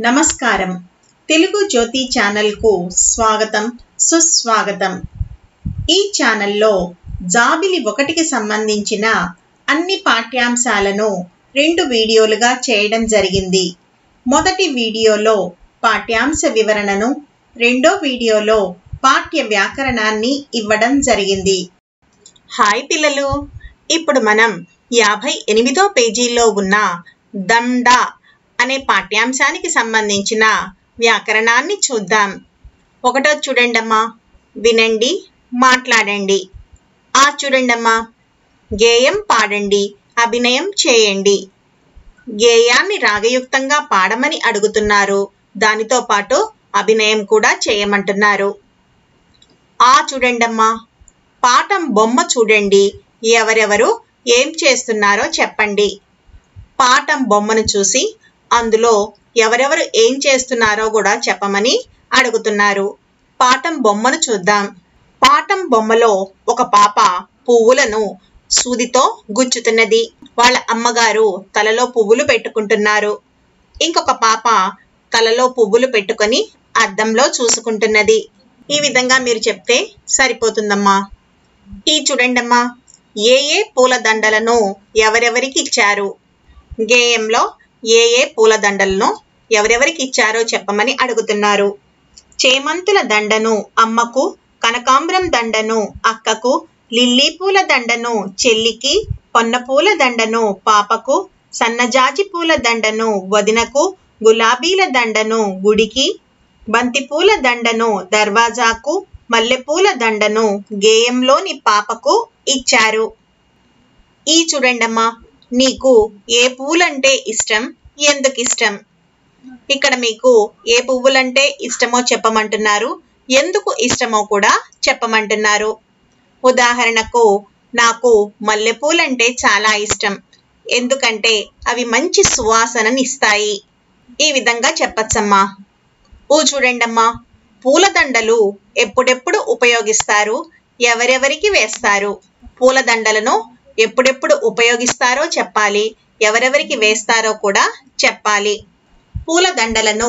నమస్కారం తెలుగు జ్యోతి ఛానల్కు స్వాగతం సుస్వాగతం ఈ ఛానల్లో జాబిలి ఒకటికి సంబంధించిన అన్ని పాఠ్యాంశాలను రెండు వీడియోలుగా చేయడం జరిగింది మొదటి వీడియోలో పాఠ్యాంశ వివరణను రెండో వీడియోలో పాఠ్య వ్యాకరణాన్ని ఇవ్వడం జరిగింది హాయ్ పిల్లలు ఇప్పుడు మనం యాభై ఎనిమిదో పేజీలో ఉన్న దండ అనే పాఠ్యాంశానికి సంబంధించిన వ్యాకరణాన్ని చూద్దాం ఒకటో చూడండమ్మా వినండి మాట్లాడండి ఆ చూడండమ్మా గేయం పాడండి అభినయం చేయండి గేయాన్ని రాగయుక్తంగా పాడమని అడుగుతున్నారు దానితో పాటు అభినయం కూడా చేయమంటున్నారు ఆ చూడండమ్మా పాఠం బొమ్మ చూడండి ఎవరెవరు ఏం చేస్తున్నారో చెప్పండి పాఠం బొమ్మను చూసి అందులో ఎవరెవరు ఏం చేస్తున్నారో కూడా చెప్పమని అడుగుతున్నారు పాఠం బొమ్మను చూద్దాం పాఠం బొమ్మలో ఒక పాప పువ్వులను సూదితో గుచ్చుతున్నది వాళ్ళ అమ్మగారు తలలో పువ్వులు పెట్టుకుంటున్నారు ఇంకొక పాప తలలో పువ్వులు పెట్టుకొని అద్దంలో చూసుకుంటున్నది ఈ విధంగా మీరు చెప్తే సరిపోతుందమ్మా ఈ చూడండమ్మా ఏ ఏ పూల దండలను ఎవరెవరికి ఇచ్చారు గేయంలో ఏ ఏ పూల దండలను ఎవరెవరికి ఇచ్చారో చెప్పమని అడుగుతున్నారు చేమంతుల దండను అమ్మకు కనకాంబరం దండను అక్కకు లిల్లీ పూల దండను చెల్లికి పొన్న పూల దండను పాపకు సన్నజాజి పూల దండను వదినకు గులాబీల దండను గుడికి బంతిపూల దండను దర్వాజాకు మల్లెపూల దండను గేయంలోని పాపకు ఇచ్చారు ఈ చూడండమ్మా నీకు ఏ పూలంటే ఇష్టం ఎందుకు ఇష్టం ఇక్కడ మీకు ఏ పువ్వులంటే ఇష్టమో చెప్పమంటున్నారు ఎందుకు ఇష్టమో కూడా చెప్పమంటున్నారు ఉదాహరణకు నాకు మల్లెపూలంటే చాలా ఇష్టం ఎందుకంటే అవి మంచి సువాసననిస్తాయి ఈ విధంగా చెప్పచ్చమ్మా ఊ చూడండమ్మా పూలదండలు ఎప్పుడెప్పుడు ఉపయోగిస్తారు ఎవరెవరికి వేస్తారు పూలదండలను ఎప్పుడెప్పుడు ఉపయోగిస్తారో చెప్పాలి ఎవరెవరికి వేస్తారో కూడా చెప్పాలి పూలదండలను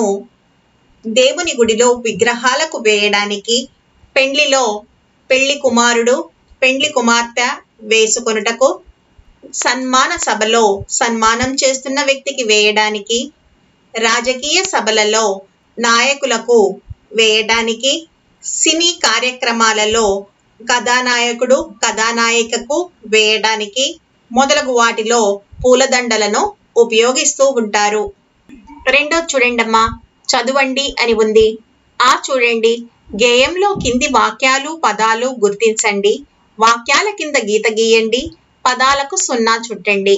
దేవుని గుడిలో విగ్రహాలకు వేయడానికి పెండ్లిలో పెళ్లి కుమారుడు పెండ్లి కుమార్తె వేసుకొనుటకు సన్మాన సభలో సన్మానం చేస్తున్న వ్యక్తికి వేయడానికి రాజకీయ సభలలో నాయకులకు వేయడానికి సినీ కార్యక్రమాలలో కథానాయకుడు కథానాయికకు వేయడానికి మొదలగు వాటిలో పూలదండలను ఉపయోగిస్తూ ఉంటారు రెండో చూడండమ్మా చదవండి అని ఉంది ఆ చూడండి గేయంలో కింది వాక్యాలు పదాలు గుర్తించండి వాక్యాల కింద గీత గీయండి పదాలకు సున్నా చుట్టండి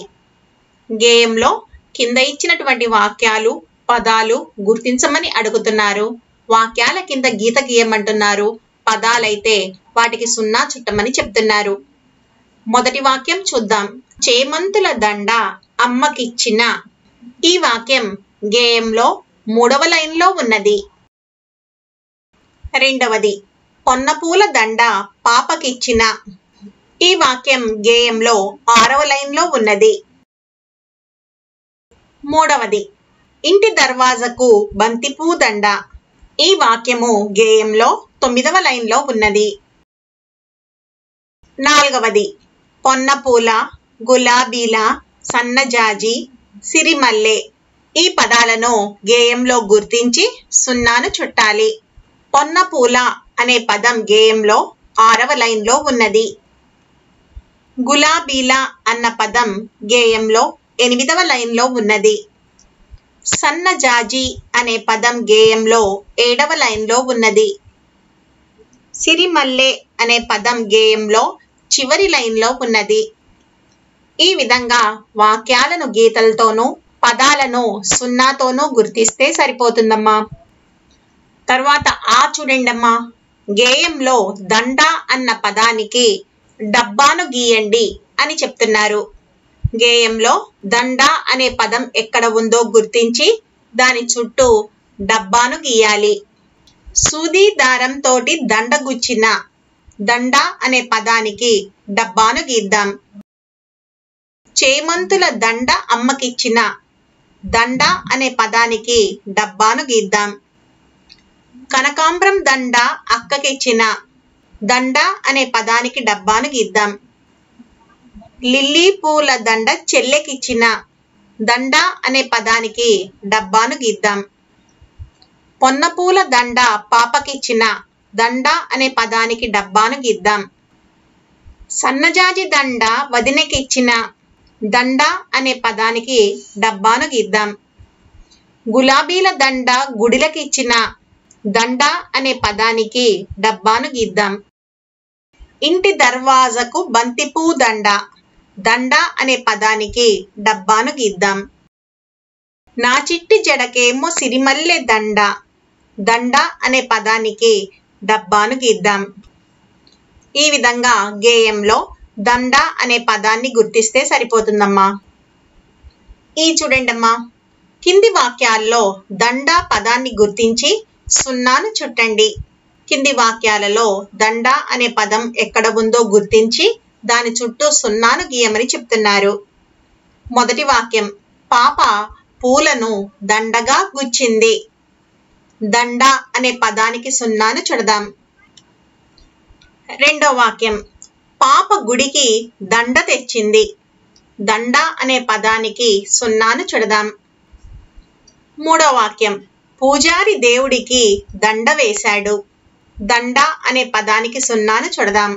గేయంలో కింద ఇచ్చినటువంటి వాక్యాలు పదాలు గుర్తించమని అడుగుతున్నారు వాక్యాల కింద గీత గీయమంటున్నారు పదాలైతే వాటికి సున్నా చుట్టమని చెప్తున్నారు మొదటి వాక్యం చూద్దాం చేమంతుల దండ అమ్మకిచ్చిన ఈ వాక్యం గేయంలో మూడవ లైన్లో ఉన్నది రెండవది పొన్నపూల దండ పాపకిచ్చిన ఈ వాక్యం గేయంలో ఆరవ లైన్లో ఉన్నది మూడవది ఇంటి దర్వాజకు బంతిపూ దండ ఈ వాక్యము గేయంలో తొమ్మిదవ లైన్లో ఉన్నది నాలుగవది పొన్నపూల గులాబీల సన్నజాజి సిరిమల్లె ఈ పదాలను గేయంలో గుర్తించి సున్నాను చుట్టాలి పొన్నపూల అనే పదం గేయంలో ఆరవ లైన్లో ఉన్నది గులాబీల అన్న పదం గేయంలో ఎనిమిదవ లైన్లో ఉన్నది సన్నజాజి అనే పదం గేయంలో ఏడవ లైన్లో ఉన్నది సిరిమల్లె అనే పదం గేయంలో చివరి లైన్లో ఉన్నది ఈ విధంగా వాక్యాలను గీతలతోనూ పదాలను సున్నాతోనూ గుర్తిస్తే సరిపోతుందమ్మా తర్వాత ఆ చూడండమ్మా గేయంలో దండ అన్న పదానికి డబ్బాను గీయండి అని చెప్తున్నారు గేయంలో దండ అనే పదం ఎక్కడ ఉందో గుర్తించి దాని చుట్టూ డబ్బాను గీయాలి సూది దారంతోటి దండ గుచ్చిన దండ అనే పదానికి డబ్బాను గీద్దాం చేమంతుల దండ అమ్మకిచ్చిన దండ అనే పదానికి డబ్బాను గీద్దాం కనకాంబరం దండ అక్కకిచ్చిన దండ అనే పదానికి డబ్బాను గీద్దాం లిల్లీ పూల దండ చెల్లెకిచ్చిన దండ అనే పదానికి డబ్బాను గీద్దాం పొన్నపూల దండ పాపకిచ్చిన దండ అనే పదానికి డబ్బాను గీద్దాం సన్నజాజి దండ వదినకిచ్చిన దండ అనే పదానికి డబ్బాను గీద్దాం గులాబీల దండ గుడిలకిచ్చిన దండ అనే పదానికి డబ్బాను గీద్దాం ఇంటి దర్వాజకు బంతిపూ దండ దండ అనే పదానికి డబ్బాను గీద్దాం నా చిట్టి జడకేమో సిరిమల్లె దండ దండ అనే పదానికి డబ్బాను గీద్దాం ఈ విధంగా గేయంలో దండ అనే పదాన్ని గుర్తిస్తే సరిపోతుందమ్మా ఈ చూడండమ్మా కింది వాక్యాల్లో దండ పదాన్ని గుర్తించి సున్నాను చుట్టండి కింది వాక్యాలలో దండ అనే పదం ఎక్కడ ఉందో గుర్తించి దాని చుట్టూ సున్నాను గీయమని చెప్తున్నారు మొదటి వాక్యం పాప పూలను దండగా గుచ్చింది దండ అనే పదానికి సున్నాను చుడదాం రెండో వాక్యం పాప గుడికి దండ తెచ్చింది దండ అనే పదానికి సున్నాను చుడదాం మూడో వాక్యం పూజారి దేవుడికి దండ వేశాడు దండ అనే పదానికి సున్నాను చుడదాం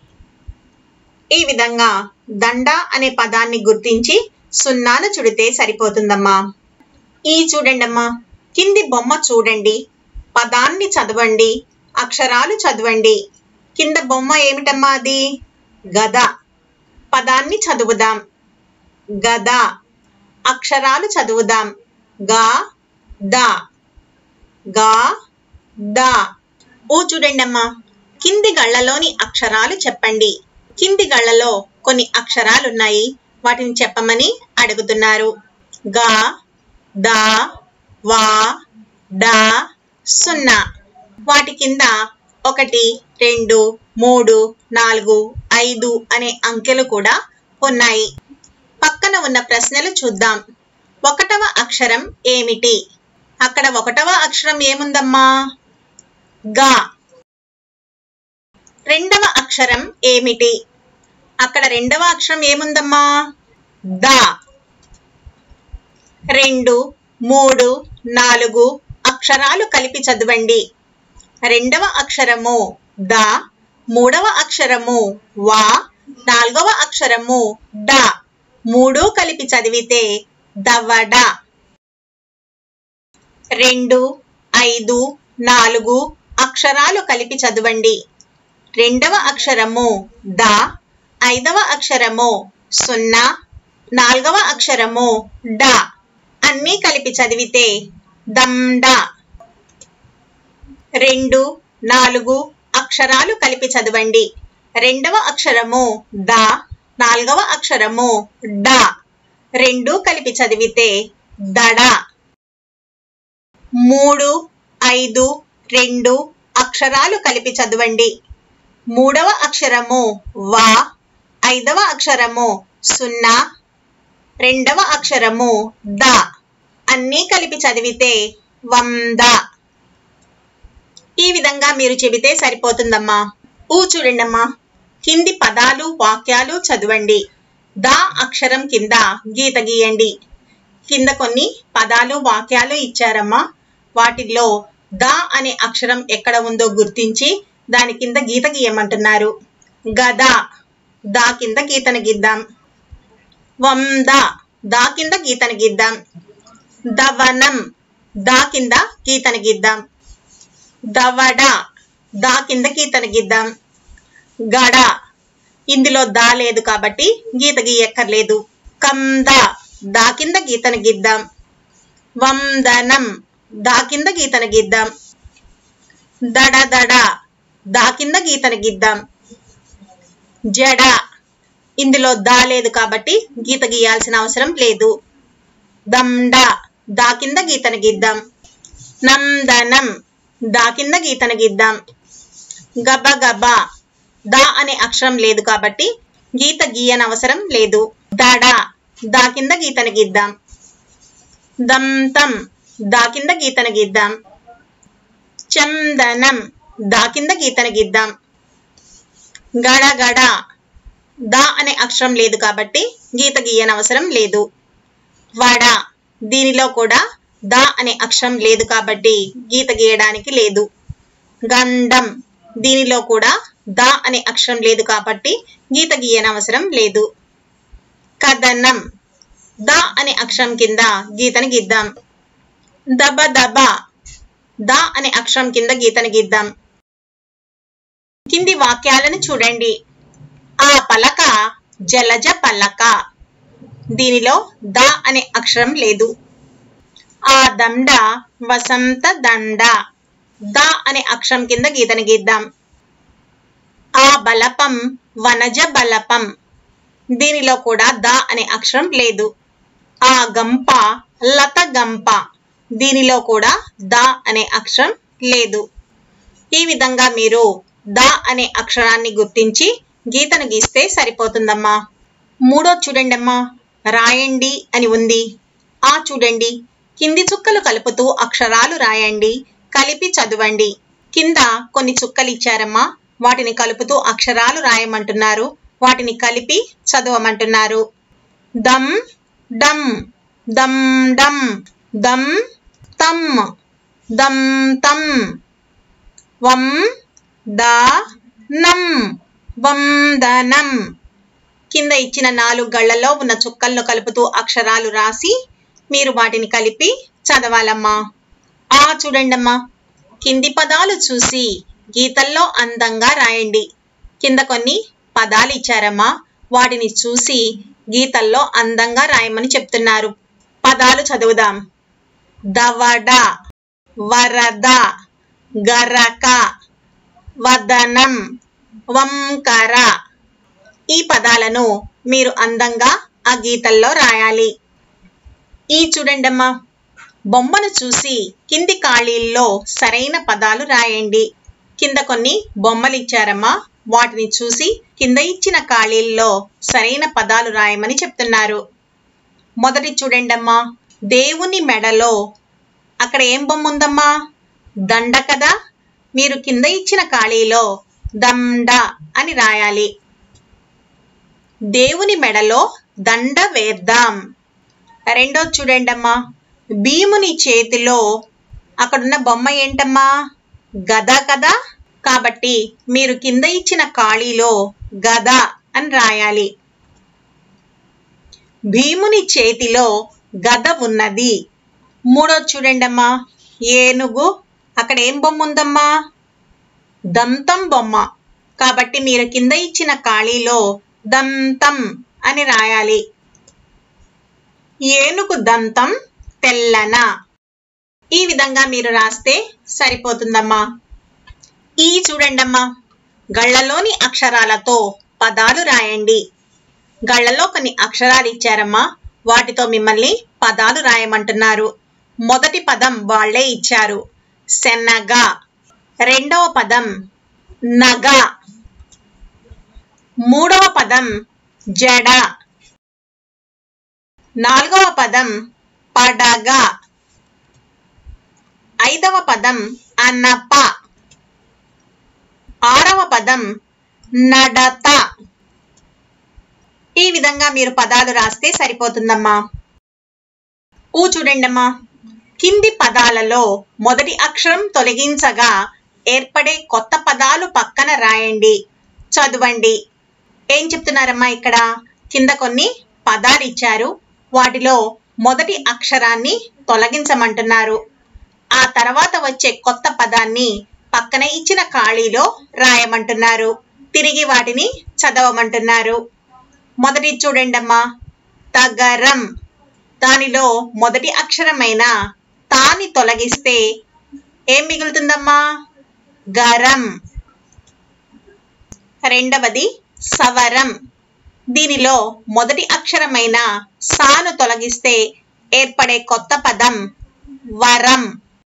ఈ విధంగా దండ అనే పదాన్ని గుర్తించి సున్నాను చుడితే సరిపోతుందమ్మా ఈ చూడండమ్మా కింది బొమ్మ చూడండి పదాన్ని చదవండి అక్షరాలు చదవండి కింద బొమ్మ ఏమిటమ్మా అది గద పదాన్ని చదువుదాం గద అక్షరాలు చదువుదాం గా ద గా ద ఊ చూడండమ్మా కింది గళ్ళలోని అక్షరాలు చెప్పండి కింది గళ్ళలో కొన్ని అక్షరాలున్నాయి వాటిని చెప్పమని అడుగుతున్నారు గా ద వా డ సున్నా వాటి కింద ఒకటి రెండు మూడు నాలుగు ఐదు అనే అంకెలు కూడా ఉన్నాయి పక్కన ఉన్న ప్రశ్నలు చూద్దాం ఒకటవ అక్షరం ఏమిటి అక్కడ ఒకటవ అక్షరం ఏముందమ్మా గా రెండవ అక్షరం ఏమిటి అక్కడ రెండవ అక్షరం ఏముందమ్మా ద రెండు మూడు నాలుగు అక్షరాలు కలిపి చదవండి రెండవ అక్షరము ద మూడవ అక్షరము వా నాలుగవ అక్షరము డ మూడు కలిపి చదివితే దవడ రెండు ఐదు నాలుగు అక్షరాలు కలిపి చదవండి రెండవ అక్షరము ద ఐదవ అక్షరము సున్నా నాలుగవ అక్షరము డ అన్నీ కలిపి చదివితే దండ రెండు నాలుగు అక్షరాలు కలిపి చదవండి రెండవ అక్షరము ద నాలుగవ అక్షరము డ రెండు కలిపి చదివితే దడ మూడు ఐదు రెండు అక్షరాలు కలిపి చదవండి మూడవ అక్షరము వా ఐదవ అక్షరము సున్నా రెండవ అక్షరము ద అన్నీ కలిపి చదివితే వంద ఈ విధంగా మీరు చెబితే సరిపోతుందమ్మా ఊ చూడండమ్మా కింది పదాలు వాక్యాలు చదవండి ద అక్షరం కింద గీత గీయండి కింద కొన్ని పదాలు వాక్యాలు ఇచ్చారమ్మా వాటిల్లో ద అనే అక్షరం ఎక్కడ ఉందో గుర్తించి దాని కింద గీత గీయమంటున్నారు గద దా కింద గీతను గీద్దాం వంద దా కింద గీతను గీద్దాం దవనం దా కింద గీతను గీద్దాం దవడ దా కింద గీతను గీద్దాం గడ ఇందులో దా లేదు కాబట్టి గీత గీయక్కర్లేదు కంద దా కింద గీతను గీద్దాం వందనం దా కింద గీతను గీద్దాం దడ దడ దా కింద గీతను గీద్దాం జడ ఇందులో దా లేదు కాబట్టి గీత గీయాల్సిన అవసరం లేదు దండ దా కింద గీతను గీద్దాం నందనం దా కింద గీతను గీద్దాం గబ గబ దా అనే అక్షరం లేదు కాబట్టి గీత గీయనవసరం లేదు దడ దా కింద గీతను గీద్దాం దంతం దా కింద గీతను గీద్దాం చందనం దా కింద గీతను గీద్దాం గడగడ దా అనే అక్షరం లేదు కాబట్టి గీత గీయనవసరం లేదు వడ దీనిలో కూడా దా అనే అక్షరం లేదు కాబట్టి గీత గీయడానికి లేదు గంధం దీనిలో కూడా దా అనే అక్షరం లేదు కాబట్టి గీత గీయనవసరం లేదు కథనం దా అనే అక్షరం కింద గీతను గీద్దాం దబ దబ దా అనే అక్షరం కింద గీతను గీద్దాం కింది వాక్యాలను చూడండి ఆ పలక జలజ పలక దీనిలో ద అనే అక్షరం లేదు ఆ దండ వసంత దండ ద అనే అక్షరం కింద గీతను గీద్దాం ఆ బలపం వనజ బలపం దీనిలో కూడా ద అనే అక్షరం లేదు ఆ గంప లత గంప దీనిలో కూడా ద అనే అక్షరం లేదు ఈ విధంగా మీరు ద అనే అక్షరాన్ని గుర్తించి గీతను గీస్తే సరిపోతుందమ్మా మూడో చూడండమ్మా రాయండి అని ఉంది ఆ చూడండి కింది చుక్కలు కలుపుతూ అక్షరాలు రాయండి కలిపి చదవండి కింద కొన్ని చుక్కలు ఇచ్చారమ్మా వాటిని కలుపుతూ అక్షరాలు రాయమంటున్నారు వాటిని కలిపి చదవమంటున్నారు దమ్ డమ్ దమ్ డమ్ దమ్ తమ్ దమ్ తమ్ వం ద నం వందనం కింద ఇచ్చిన నాలుగు గళ్లలో ఉన్న చుక్కలను కలుపుతూ అక్షరాలు రాసి మీరు వాటిని కలిపి చదవాలమ్మా ఆ చూడండమ్మా కింది పదాలు చూసి గీతల్లో అందంగా రాయండి కింద కొన్ని పదాలు ఇచ్చారమ్మా వాటిని చూసి గీతల్లో అందంగా రాయమని చెప్తున్నారు పదాలు చదువుదాం దవడ వరద గరక వదనం వంకర ఈ పదాలను మీరు అందంగా ఆ గీతల్లో రాయాలి ఈ చూడండమ్మా బొమ్మను చూసి కింది ఖాళీల్లో సరైన పదాలు రాయండి కింద కొన్ని బొమ్మలు ఇచ్చారమ్మా వాటిని చూసి కింద ఇచ్చిన ఖాళీల్లో సరైన పదాలు రాయమని చెప్తున్నారు మొదటి చూడండమ్మా దేవుని మెడలో అక్కడ ఏం బొమ్మ ఉందమ్మా దండ కదా మీరు కింద ఇచ్చిన ఖాళీలో దండ అని రాయాలి దేవుని మెడలో దండ వేద్దాం రెండో చూడండమ్మా భీముని చేతిలో అక్కడున్న బొమ్మ ఏంటమ్మా గద కదా కాబట్టి మీరు కింద ఇచ్చిన ఖాళీలో గద అని రాయాలి భీముని చేతిలో గద ఉన్నది మూడో చూడండమ్మా ఏనుగు అక్కడ ఏం బొమ్మ ఉందమ్మా దంతం బొమ్మ కాబట్టి మీరు కింద ఇచ్చిన ఖాళీలో దంతం అని రాయాలి ఏనుగు దంతం తెల్లన ఈ విధంగా మీరు రాస్తే సరిపోతుందమ్మా ఈ చూడండమ్మా గళ్ళలోని అక్షరాలతో పదాలు రాయండి గళ్ళలో కొన్ని అక్షరాలు ఇచ్చారమ్మా వాటితో మిమ్మల్ని పదాలు రాయమంటున్నారు మొదటి పదం వాళ్లే ఇచ్చారు శనగ రెండవ పదం నగ మూడవ పదం జడ నాలుగవ పదం పడగ ఐదవ పదం అనప ఆరవ పదం నడత ఈ విధంగా మీరు పదాలు రాస్తే సరిపోతుందమ్మా ఊ చూడండమ్మా కింది పదాలలో మొదటి అక్షరం తొలగించగా ఏర్పడే కొత్త పదాలు పక్కన రాయండి చదవండి ఏం చెప్తున్నారమ్మా ఇక్కడ కింద కొన్ని పదాలు ఇచ్చారు వాటిలో మొదటి అక్షరాన్ని తొలగించమంటున్నారు ఆ తర్వాత వచ్చే కొత్త పదాన్ని పక్కన ఇచ్చిన ఖాళీలో రాయమంటున్నారు తిరిగి వాటిని చదవమంటున్నారు మొదటి చూడండమ్మా తగరం దానిలో మొదటి అక్షరమైన తాని తొలగిస్తే ఏం మిగులుతుందమ్మా గరం రెండవది సవరం దీనిలో మొదటి అక్షరమైన సాను తొలగిస్తే ఏర్పడే కొత్త పదం వరం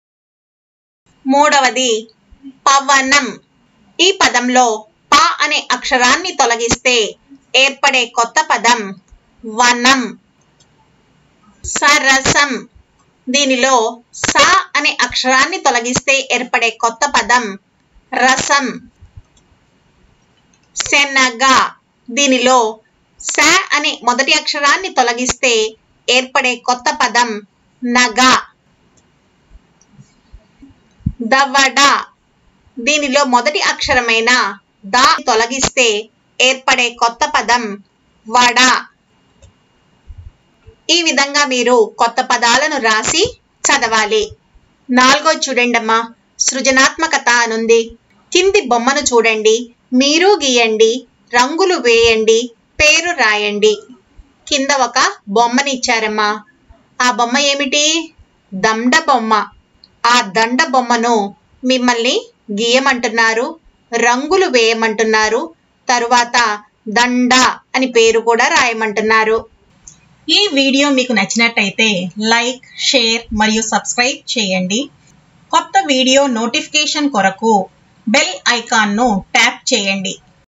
మూడవది పవనం ఈ పదంలో ప అనే అక్షరాన్ని తొలగిస్తే ఏర్పడే కొత్త పదం వనం సరసం దీనిలో సా అనే అక్షరాన్ని తొలగిస్తే ఏర్పడే కొత్త పదం రసం శనగ దీనిలో స అనే మొదటి అక్షరాన్ని తొలగిస్తే ఏర్పడే కొత్త పదం నగ దవడ దీనిలో మొదటి అక్షరమైన దా తొలగిస్తే ఏర్పడే కొత్త పదం వడ ఈ విధంగా మీరు కొత్త పదాలను రాసి చదవాలి నాలుగో చూడండమ్మా సృజనాత్మకత అనుంది కింది బొమ్మను చూడండి మీరు గీయండి రంగులు వేయండి పేరు రాయండి కింద ఒక బొమ్మని ఇచ్చారమ్మా ఆ బొమ్మ ఏమిటి దండ బొమ్మ ఆ దండ బొమ్మను మిమ్మల్ని గీయమంటున్నారు రంగులు వేయమంటున్నారు తరువాత దండ అని పేరు కూడా రాయమంటున్నారు ఈ వీడియో మీకు నచ్చినట్టయితే లైక్ షేర్ మరియు సబ్స్క్రైబ్ చేయండి కొత్త వీడియో నోటిఫికేషన్ కొరకు బెల్ ఐకాన్ను ట్యాప్ చేయండి